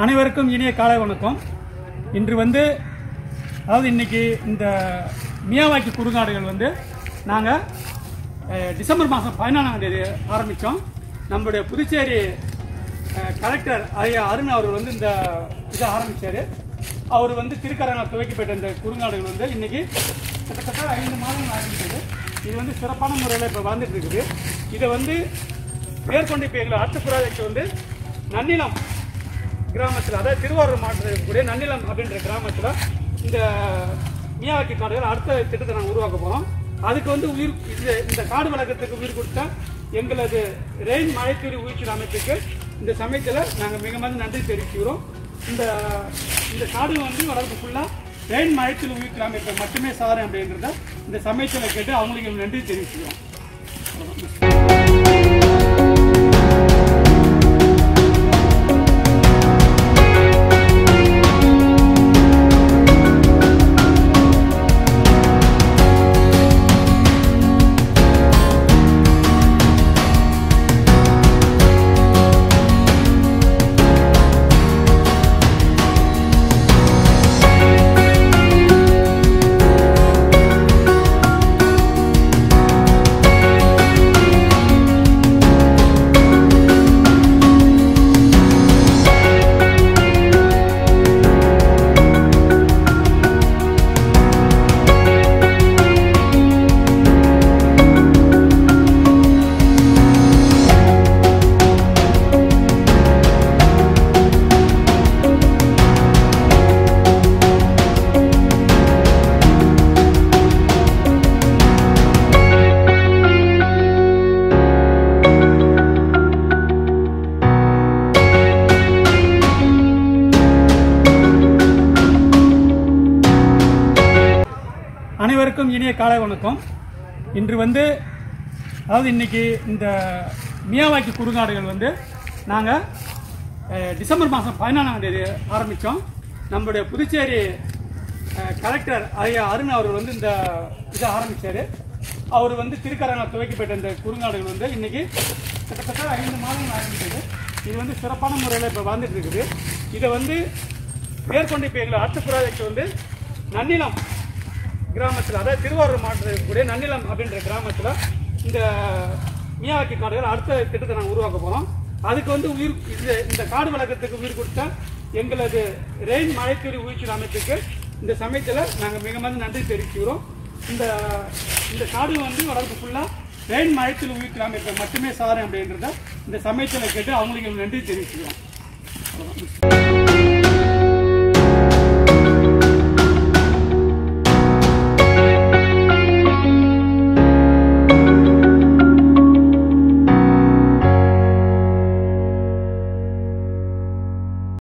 அனைவருக்கும் இனிய காலை வணக்கம் இன்று வந்து அதாவது இன்னைக்கு இந்த மியாவாக்கி குறுங்காடுகள் வந்து நாங்கள் டிசம்பர் மாதம் பதினாலாம் தேதி ஆரம்பித்தோம் நம்மளுடைய புதுச்சேரி அஹ், கலெக்டர் ஐயா அருண் அவர் வந்து இந்த இதை ஆரம்பித்தார் அவர் வந்து திருக்கரங்க துவக்கப்பட்ட இந்த குறுங்காடுகள் வந்து இன்னைக்கு கிட்டத்தட்ட ஐந்து மாதங்கள் ஆரம்பிச்சது இது வந்து சிறப்பான முறையில் இப்போ வந்துட்டு இருக்குது இதை வந்து மேற்கொண்டு இப்போ எங்களை அடுத்த ப்ராஜெக்ட் வந்து நன்னிலம் கிராமத்தில் அதாவது திருவாரூர் மாவட்டத்தில் இருக்கக்கூடிய நன்னிலம் அப்படின்ற கிராமத்தில் இந்த மியாவாக்கி காடுகள் அடுத்த திட்டத்தை நாங்கள் உருவாக்க போகிறோம் அதுக்கு வந்து உயிர் இது இந்த காடு வளர்க்கறதுக்கு உயிர் கொடுத்த எங்களது ரெயின் மழைத்தூரி உயிர்ச்சி அமைப்புக்கு இந்த சமயத்தில் நாங்கள் மிக மிக நன்றி தெரிவிக்கிறோம் இந்த இந்த காடு வந்து வளர்ப்பு ஃபுல்லாக ரெயின் மழைத்தூரி உயிர்ச்சி அமைப்பை மட்டுமே சாரேன் அப்படின்றத இந்த சமயத்தில் கேட்டு அவங்களுக்கு நன்றி தெரிவிக்கிறோம் அனைவருக்கும் இனிய காலை வணக்கம் இன்று வந்து அதாவது இன்னைக்கு இந்த மியாவாக்கி குறுங்காடுகள் வந்து நாங்கள் டிசம்பர் மாதம் பதினாலாம் தேதி ஆரம்பித்தோம் நம்மளுடைய புதுச்சேரி அஹ், கலெக்டர் ஐயா அருண் அவர் வந்து இந்த இதை ஆரம்பித்தார் அவர் வந்து திருக்கரங்க துவக்கப்பட்ட இந்த குறுங்காடுகள் வந்து இன்னைக்கு கிட்டத்தட்ட ஐந்து மாதங்கள் ஆரம்பிச்சது இது வந்து சிறப்பான முறையில் இப்போ வந்துட்டு இருக்குது இதை வந்து மேற்கொண்டு இப்போ எங்களை அடுத்த ப்ராஜெக்ட் வந்து நன்னிலம் கிராமத்தில் அதாவது திருவாரூர் மாவட்டத்தில் இருக்கக்கூடிய நன்னிலம் அப்படின்ற கிராமத்தில் இந்த மியாவாக்கி காடுகள் அடுத்த திட்டத்தை நாங்கள் உருவாக்க போகிறோம் அதுக்கு வந்து உயிர் இது இந்த காடு வளர்க்கறதுக்கு உயிர் கொடுத்த எங்களது ரெயின் மழைத்தூரி உயிர்ச்சி அமைப்புக்கு இந்த சமயத்தில் நாங்கள் மிக மிக நன்றி தெரிவிக்கிறோம் இந்த இந்த காடு வந்து வளர்ப்பு ஃபுல்லாக ரெயின் மழைத்தூரி உயிர்ச்சி அமைப்பை மட்டுமே சாரேன் அப்படின்றத இந்த சமயத்தில் கேட்டு அவங்களுக்கு நன்றி தெரிவிக்கிறோம் அவ்வளவுதான்.